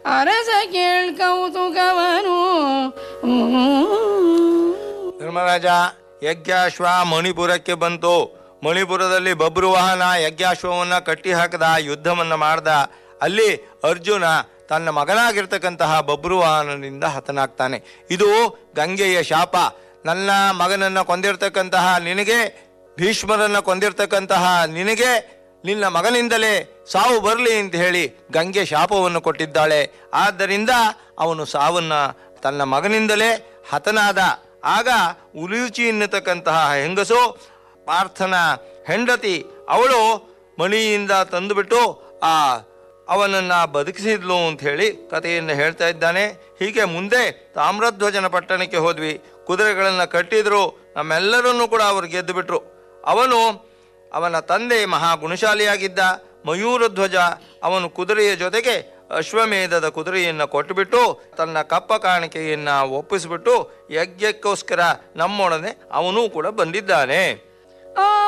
ಅರಸ ಕೇಳ್ಕೌತುಕವನು ಧರ್ಮರಾಜ ಯಜ್ಞಾಶ್ವ ಮಣಿಪುರಕ್ಕೆ ಬಂತು ಮಣಿಪುರದಲ್ಲಿ ಬಬ್ರುವಾಹನ ಯಜ್ಞಾಶ್ವವನ್ನ ಕಟ್ಟಿ ಹಾಕದ ಯುದ್ಧವನ್ನ ಮಾಡ್ದ ಅಲ್ಲಿ ಅರ್ಜುನ ತನ್ನ ಮಗನಾಗಿರ್ತಕ್ಕಂತಹ ಬಬ್ರುವಾಹನನಿಂದ ಹತನಾಗ್ತಾನೆ ಇದು ಗಂಗೆಯ ಶಾಪ ನನ್ನ ಮಗನನ್ನ ಕೊಂದಿರ್ತಕ್ಕಂತಹ ನಿನಗೆ ಭೀಷ್ಮರನ್ನ ಕೊಂದಿರ್ತಕ್ಕಂತಹ ನಿನಗೆ ನಿನ್ನ ಮಗನಿಂದಲೇ ಸಾವು ಬರಲಿ ಅಂತ ಹೇಳಿ ಗಂಗೆ ಶಾಪವನ್ನು ಕೊಟ್ಟಿದ್ದಾಳೆ ಆದ್ದರಿಂದ ಅವನು ಸಾವನ್ನ ತನ್ನ ಮಗನಿಂದಲೇ ಹತನಾದ ಆಗ ಉಲೂಚಿ ಎನ್ನತಕ್ಕಂತಹ ಹೆಂಗಸು ಪಾರ್ಥನ ಹೆಂಡತಿ ಅವಳು ಮಣಿಯಿಂದ ತಂದುಬಿಟ್ಟು ಆ ಅವನನ್ನ ಬದುಕಿಸಿದ್ಲು ಅಂತ ಹೇಳಿ ಕಥೆಯನ್ನು ಹೇಳ್ತಾ ಇದ್ದಾನೆ ಹೀಗೆ ಮುಂದೆ ತಾಮ್ರಧ್ವಜನ ಪಟ್ಟಣಕ್ಕೆ ಹೋದ್ವಿ ಕುದುರೆಗಳನ್ನು ಕಟ್ಟಿದ್ರು ನಮ್ಮೆಲ್ಲರನ್ನೂ ಕೂಡ ಅವರು ಗೆದ್ದು ಬಿಟ್ರು ಅವನು ಅವನ ತಂದೆ ಮಹಾ ಗುಣಶಾಲಿಯಾಗಿದ್ದ ಮಯೂರಧ್ವಜ ಅವನು ಕುದುರೆಯ ಜೊತೆಗೆ ಅಶ್ವಮೇಧದ ಕುದುರೆಯನ್ನು ಕೊಟ್ಟುಬಿಟ್ಟು ತನ್ನ ಕಪ್ಪ ಕಾಣಿಕೆಯನ್ನ ಒಪ್ಪಿಸಿಬಿಟ್ಟು ಯಜ್ಞಕ್ಕೋಸ್ಕರ ನಮ್ಮೊಡನೆ ಅವನೂ ಕೂಡ ಬಂದಿದ್ದಾನೆ ಆ